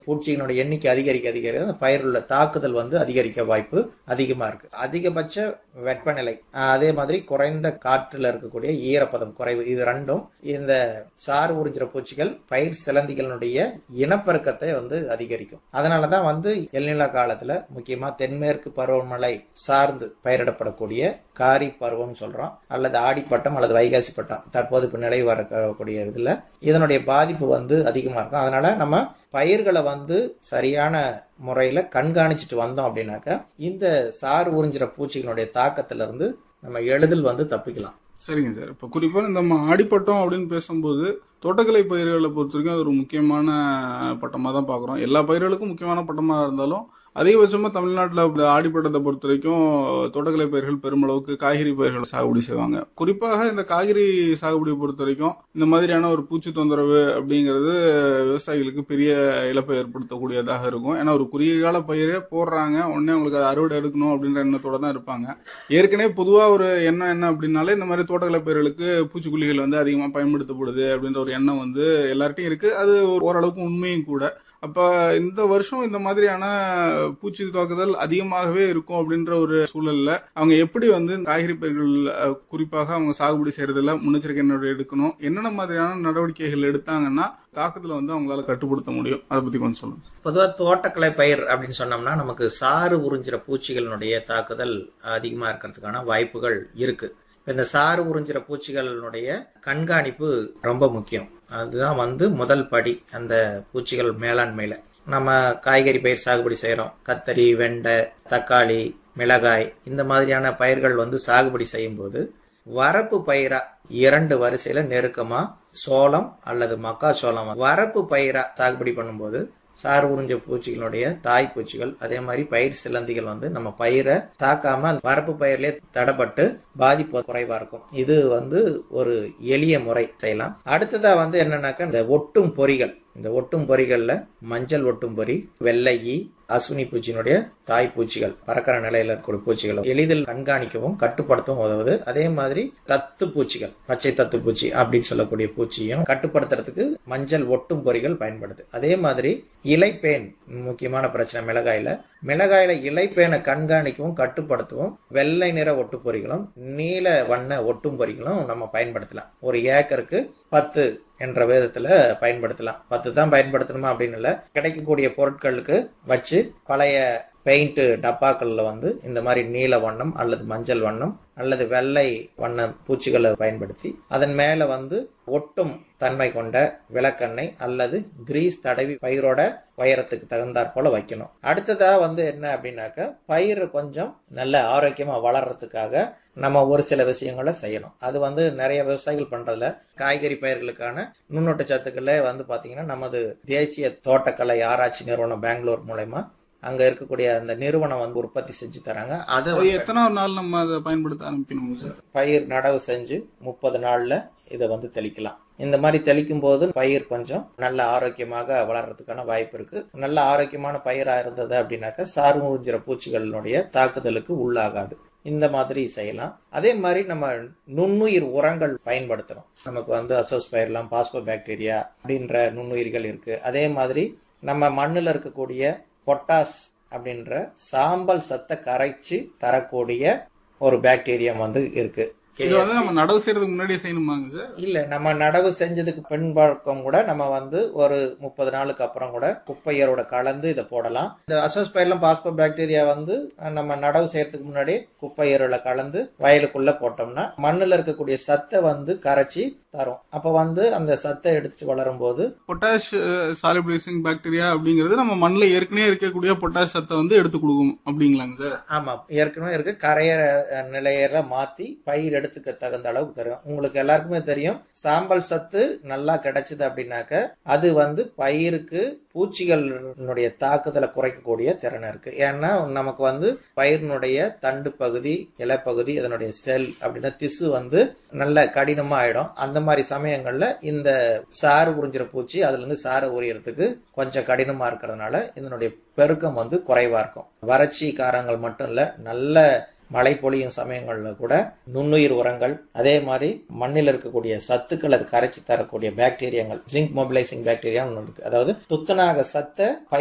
பூச்சியினுடைய எண்ணிக்கை அதிகரிக்க அதிகரிக்க அந்த பயிருள்ள தாக்குதல் வந்து அதிகரிக்க வாய்ப்பு அதிகமா இருக்கு அதிகபட்ச வெப்பநிலை அஹ், அதே மாதிரி குறைந்த காற்றுல இருக்கக்கூடிய ஈரப்பதம் குறைவு இது ரெண்டும் இந்த சாறு உறிஞ்சுற பூச்சிகள் பயிர் சிலந்திகளினுடைய இனப்பெருக்கத்தை வந்து அதிகரிக்கும் அதனாலதான் வந்து எல்நிலா காலத்துல முக்கியமா தென்மேற்கு பருவமழை சார்ந்து பயிரிடப்படக்கூடிய காரி பருவம் சொல்றோம் அல்லது ஆடிப்பட்டம் அல்லது வைகாசி பட்டம் தற்போது இப்ப நிலை வரக்கூடிய இதுல இதனுடைய பாதிப்பு வந்து அதிகமா இருக்கும் அதனால நம்ம பயிர்களை வந்து சரியான முறையில கண்காணிச்சிட்டு வந்தோம் அப்படின்னாக்க இந்த சாறு உறிஞ்சுற பூச்சிகளுடைய தாக்கத்துல இருந்து நம்ம எளிதில் வந்து தப்பிக்கலாம் சரிங்க சார் இப்போ குறிப்பாக இந்த நம்ம ஆடிப்பட்டம் அப்படின்னு பேசும்போது தோட்டக்கலை பயிர்களை பொறுத்த வரைக்கும் அது ஒரு முக்கியமான பட்டமாக தான் பார்க்குறோம் எல்லா பயிர்களுக்கும் முக்கியமான பட்டமாக இருந்தாலும் அதிகபட்சமாக தமிழ்நாட்டில் ஆடிப்பட்டத்தை பொறுத்த வரைக்கும் தோட்டக்கலை பயிர்கள் பெருமளவுக்கு காய்கறி பயிர்கள் சாகுபடி செய்வாங்க குறிப்பாக இந்த காய்கறி சாகுபடியை பொறுத்த வரைக்கும் இந்த மாதிரியான ஒரு பூச்சி தொந்தரவு அப்படிங்கிறது விவசாயிகளுக்கு பெரிய இழப்பை ஏற்படுத்தக்கூடியதாக இருக்கும் ஏன்னா ஒரு குறுகிய கால பயிரே போடுறாங்க உடனே உங்களுக்கு அதை அறுவடை எடுக்கணும் அப்படின்ற எண்ணத்தோட தான் இருப்பாங்க ஏற்கனவே பொதுவாக ஒரு எண்ணம் என்ன அப்படின்னாலே இந்த மாதிரி தோட்டக்கலை பயிர்களுக்கு பூச்சிக்கொல்லிகள் வந்து அதிகமாக பயன்படுத்தப்படுது அப்படின்ற ஒரு எண்ணம் வந்து எல்லார்ட்டையும் இருக்கு அது ஒரு ஓரளவுக்கு உண்மையும் கூட அப்ப இந்த வருஷம் இந்த மாதிரியான பூச்சி தாக்குதல் அதிகமாகவே இருக்கும் அப்படின்ற ஒரு சூழல்ல அவங்க எப்படி வந்து காய்கறி பயிர்கள் அஹ், குறிப்பாக அவங்க சாகுபடி செய்யறதுல முன்னெச்சரிக்கை நடவடிக்கை எடுக்கணும் என்னென்ன மாதிரியான நடவடிக்கைகள் எடுத்தாங்கன்னா தாக்குதலை வந்து அவங்களால கட்டுப்படுத்த முடியும் அதை பத்தி கொஞ்சம் சொல்லுங்க பொதுவா தோட்டக்கலை பயிர் அப்படின்னு சொன்னோம்னா நமக்கு சாறு உறிஞ்சுற பூச்சிகளினுடைய தாக்குதல் அதிகமா இருக்கிறதுக்கான வாய்ப்புகள் இருக்கு இப்ப இந்த சாறு உறிஞ்சுற பூச்சிகளினுடைய கண்காணிப்பு ரொம்ப முக்கியம் அதுதான் வந்து முதல் படி அந்த பூச்சிகள் மேலாண்மையில நம்ம காய்கறி பயிர் சாகுபடி செய்றோம் கத்தரி வெண்டை தக்காளி மிளகாய் இந்த மாதிரியான பயிர்கள் வந்து சாகுபடி செய்யும்போது வரப்பு பயிரா இரண்டு வரிசையில நெருக்கமா சோளம் அல்லது மக்காச்சோளம் வரப்பு பயிரா சாகுபடி பண்ணும்போது சார் உறிஞ்ச பூச்சிகளுடைய தாய் பூச்சிகள் அதே மாதிரி பயிர் சிலந்திகள் வந்து நம்ம பயிரை தாக்காம அந்த வரப்பு பயிர்லயே தடப்பட்டு பாதிப்பு குறைவா இருக்கும் இது வந்து ஒரு எளிய முறை செய்யலாம் அடுத்ததா வந்து என்னன்னாக்கா இந்த ஒட்டும் பொறிகள் இந்த ஒட்டும் பொறிகள்ல மஞ்சள் ஒட்டும் பொறி வெள்ளை ஈ அஸ்வினி பூச்சியினுடைய தாய் பூச்சிகள் பறக்கிற நிலையில இருக்கக்கூடிய பூச்சிகளை எளிதில் கண்காணிக்கவும் கட்டுப்படுத்தவும் உதவுது அதே மாதிரி தத்து பூச்சிகள் பச்சை தத்து பூச்சி அப்படின்னு சொல்லக்கூடிய பூச்சியும் கட்டுப்படுத்துறதுக்கு மஞ்சள் ஒட்டும் பொறிகள் பயன்படுது அதே மாதிரி இலைப்பேன் முக்கியமான பிரச்சனை மிளகாயில மிளகாயில இலைப்பேனை கண்காணிக்கவும் கட்டுப்படுத்தவும் வெள்ளை நிற ஒட்டுப்பொறிகளும் நீல வண்ண ஒட்டும் பொறிகளும் நம்ம பயன்படுத்தலாம் ஒரு ஏக்கருக்கு பத்து என்ற விதத்துல பயன்படுத்தலாம் பத்து தான் பயன்படுத்தணுமா அப்படின்னு இல்லை கிடைக்கக்கூடிய பொருட்களுக்கு வச்சு பழைய பெயிண்ட் டப்பாக்கள்ல வந்து இந்த மாதிரி நீல வண்ணம் அல்லது மஞ்சள் வண்ணம் அல்லது வெள்ளை வண்ண பூச்சிகளை பயன்படுத்தி அதன் மேல வந்து ஒட்டும் தன்மை கொண்ட விளக்கெண்ணெய் அல்லது கிரீஸ் தடவி பயிரோட உயரத்துக்கு தகுந்தாற் போல வைக்கணும் அடுத்ததா வந்து என்ன அப்படின்னாக்க பயிர் கொஞ்சம் நல்ல ஆரோக்கியமா வளர்றதுக்காக நம்ம ஒரு சில விஷயங்களை செய்யணும் அது வந்து நிறைய விவசாயிகள் பண்றதுல காய்கறி பயிர்களுக்கான நுண்ணூட்ட சத்துக்களே வந்து பாத்தீங்கன்னா நமது தேசிய தோட்டக்கலை ஆராய்ச்சி நிறுவனம் பெங்களூர் மூலயமா அங்க இருக்கக்கூடிய அந்த நிறுவனம் வந்து உற்பத்தி செஞ்சு தராங்க அதை அது எத்தனை நாள் நம்ம அதை பயன்படுத்த ஆரம்பிக்கணும் சார் பயிர் நடவு செஞ்சு முப்பது நாள்ல இதை வந்து தெளிக்கலாம் இந்த மாதிரி தெளிக்கும் போது பயிர் கொஞ்சம் நல்ல ஆரோக்கியமாக வளர்றதுக்கான வாய்ப்பு இருக்கு நல்ல ஆரோக்கியமான பயிரா இருந்தது அப்படின்னாக்கா சாறு உறிஞ்சுற பூச்சிகளினுடைய தாக்குதலுக்கு உள்ளாகாது இந்த மாதிரி செய்யலாம் அதே மாதிரி நம்ம நுண்ணுயிர் உரங்கள் பயன்படுத்தணும் நமக்கு வந்து அசோஸ்பயர்லாம் பாஸ்போ பாக்டீரியா அப்படின்ற நுண்ணுயிர்கள் இருக்கு அதே மாதிரி நம்ம மண்ணுல இருக்கக்கூடிய பொட்டாஸ் அப்படின்ற சாம்பல் சத்தை கரைச்சு தரக்கூடிய ஒரு பாக்டீரியம் வந்து இருக்கு இது வந்து நம்ம நடவு செய்யறதுக்கு முன்னாடியே செய்யணுமாங்க சார் இல்ல நம்ம நடவு செஞ்சதுக்கு பின்பக்கம் கூட நம்ம வந்து ஒரு முப்பது நாளுக்கு அப்புறம் கூட குப்பையரோட கலந்து இதை போடலாம் இந்த அசோஸ்பைலம் பாஸ்போ பாக்டீரியா வந்து அஹ், நம்ம நடவு செய்யறதுக்கு முன்னாடி குப்பையரோட கலந்து வயலுக்குள்ள போட்டோம்னா மண்ணுல இருக்கக்கூடிய சத்தை வந்து கரைச்சி தரும் அப்ப வந்து அந்த சத்தை எடுத்துட்டு வளரும் போது பொட்டாஷ் சாலிபிளைசிங் பாக்டீரியா அப்படிங்கிறது நம்ம மண்ணில் ஏற்கனவே இருக்கக்கூடிய பொட்டாஷ் சத்தை வந்து எடுத்து கொடுக்கும் அப்படிங்களாங்க சார் ஆமா ஏற்கனவே இருக்கு கரையற அஹ், நிலையில மாத்தி பயிர் எடுத்துக்க தகுந்த அளவுக்கு தரும் உங்களுக்கு எல்லாருக்குமே தெரியும் சாம்பல் சத்து நல்லா கிடைச்சது அப்படின்னாக்க அது வந்து பயிருக்கு பூச்சிகளினுடைய தாக்குதலை குறைக்கக்கூடிய திறன் இருக்கு ஏன்னா நமக்கு வந்து பயிரினுடைய தண்டு பகுதி இலைப்பகுதி இதனுடைய செல் அப்படின்னா திசு வந்து நல்ல கடினமா ஆயிடும் அந்த மாதிரி சமயங்கள்ல இந்த சாறு உறிஞ்சிற பூச்சி அதுல இருந்து சாறு உரியறதுக்கு கொஞ்சம் கடினமா இருக்கிறதுனால இதனுடைய பெருக்கம் வந்து குறைவா இருக்கும் வறட்சி காரங்கள் மட்டும் இல்ல நல்ல மழை பொழியும் சமயங்களில் கூட நுண்ணுயிர் உரங்கள் அதே மாதிரி மண்ணில் இருக்கக்கூடிய சத்துக்கள் அது கரைச்சி தரக்கூடிய பாக்டீரியாங்கள் ஜிங்க் மொபிலைசிங் பாக்டீரியா ஒன்று இருக்கு அதாவது துத்தநாக சத்தை